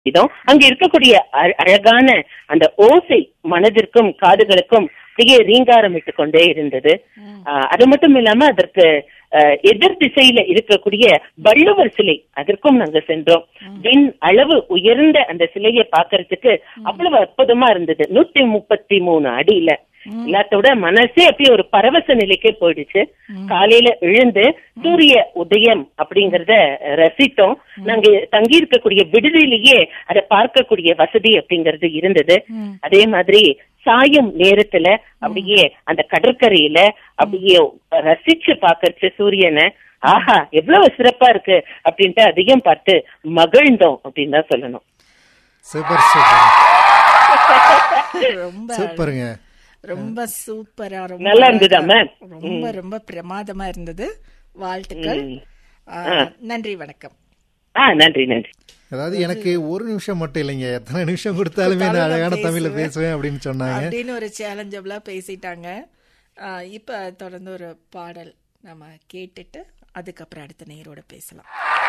இதோ அங்க இருக்கக்கூடிய அ- அழகான அந்த ஓசை மனதிற்கும் காதுகளுக்கும் அப்படியே ரீங்காரமிட்டு கொண்டே இருந்தது ஆஹ் அது மட்டும் இல்லாம அதற்கு ஆஹ் எதிர் திசையில இருக்கக்கூடிய வள்ளுவர் சிலை அதற்கும் நாங்க சென்றோம் விண் அளவு உயர்ந்த அந்த சிலையை பார்க்கறதுக்கு அவ்வளவு அற்புதமா இருந்தது நூத்தி முப்பத்தி மூணு அடியில எல்லாத்தோட மனசே அப்படியே ஒரு பரவச நிலைக்கே போயிடுச்சு காலையில எழுந்து சூரிய உதயம் அப்படிங்கறத ரசித்தோம் நாங்க தங்கி இருக்கக்கூடிய விடுதியிலேயே அதை பார்க்கக்கூடிய வசதி அப்படிங்கறது இருந்தது அதே மாதிரி சாயும் நேரத்துல அப்படியே அந்த கடற்கரையில அப்படியே ரசிச்சு பாக்கறச்சு சூரியனை ஆஹா எவ்வளவு சிறப்பா இருக்கு அப்படின்ட்டு அதையும் பார்த்து மகிழ்ந்தோம் அப்படின்னு தான் சொல்லணும் சூப்பர் சூப்பர் ரொம்ப சூப்பருங்க ரொம்ப சூப்பரா ரொம்ப நல்லா இருந்ததா, மேம்? ரொம்ப ரொம்ப பிரமாதமா இருந்தது வாழ்த்துக்கள் ம். ஆ, நன்றி வணக்கம் ஆ நன்றி நன்றி அதாவது எனக்கு ஒரு நிமிஷம் மட்டும் இல்லைங்க எத்தனை நிமிஷம் கொடுத்தாலுமே நான் அழகான தமிழ்ல பேசுவேன் அப்படின்னு சொன்னாங்க அப்படின்னு ஒரு சேலஞ்சபிளா பேசிட்டாங்க ஆ, இப்ப தொடர்ந்து ஒரு பாடல் நம்ம கேட்டுட்டு அதுக்கப்புறம் அடுத்த நேரோட பேசலாம்